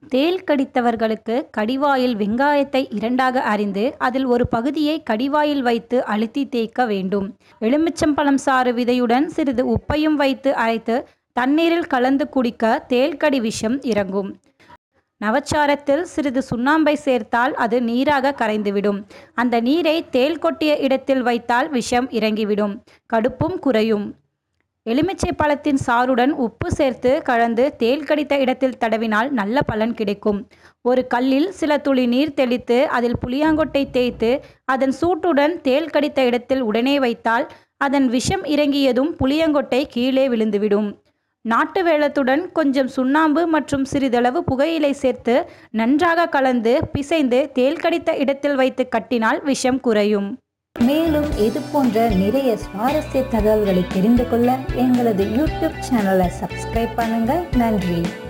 தேள் கடித்தவர்களுக்கு கடிவாயில் வெங்காயத்தை இரண்டாக அரிந்து அதில் ஒரு பகுதியை கடிவாயில் வைத்து அழுத்தி தேய்க்க வேண்டும் எலுமிச்சம்பழம் சாறு விதையுடன் சிறிது உப்பையும் வைத்து அரைத்து தண்ணீரில் கலந்து குடிக்க தேள்கடி விஷம் இறங்கும் நவச்சாரத்தில் சிறிது சுண்ணாம்பை சேர்த்தால் அது நீராக கரைந்துவிடும் அந்த நீரை தேள் கொட்டிய இடத்தில் வைத்தால் விஷம் இறங்கிவிடும் கடுப்பும் குறையும் எலுமிச்சை பழத்தின் சாறுடன் உப்பு சேர்த்து கலந்து தேள் கடித்த இடத்தில் தடவினால் நல்ல பலன் கிடைக்கும் ஒரு கல்லில் சில துளி நீர் தெளித்து அதில் புளியாங்கொட்டை தேய்த்து அதன் சூட்டுடன் தேள் கடித்த இடத்தில் உடனே வைத்தால் அதன் விஷம் இறங்கியதும் புளியங்கொட்டை கீழே விழுந்துவிடும் நாட்டு வேலத்துடன் கொஞ்சம் சுண்ணாம்பு மற்றும் சிறிதளவு புகையிலை சேர்த்து நன்றாக கலந்து பிசைந்து தேள் கடித்த இடத்தில் வைத்து கட்டினால் விஷம் குறையும் மேலும் இது போன்ற நிறைய சுவாரஸ்ய தகவல்களை தெரிந்து கொள்ள எங்களது யூடியூப் சேனலை சப்ஸ்கிரைப் பண்ணுங்க நன்றி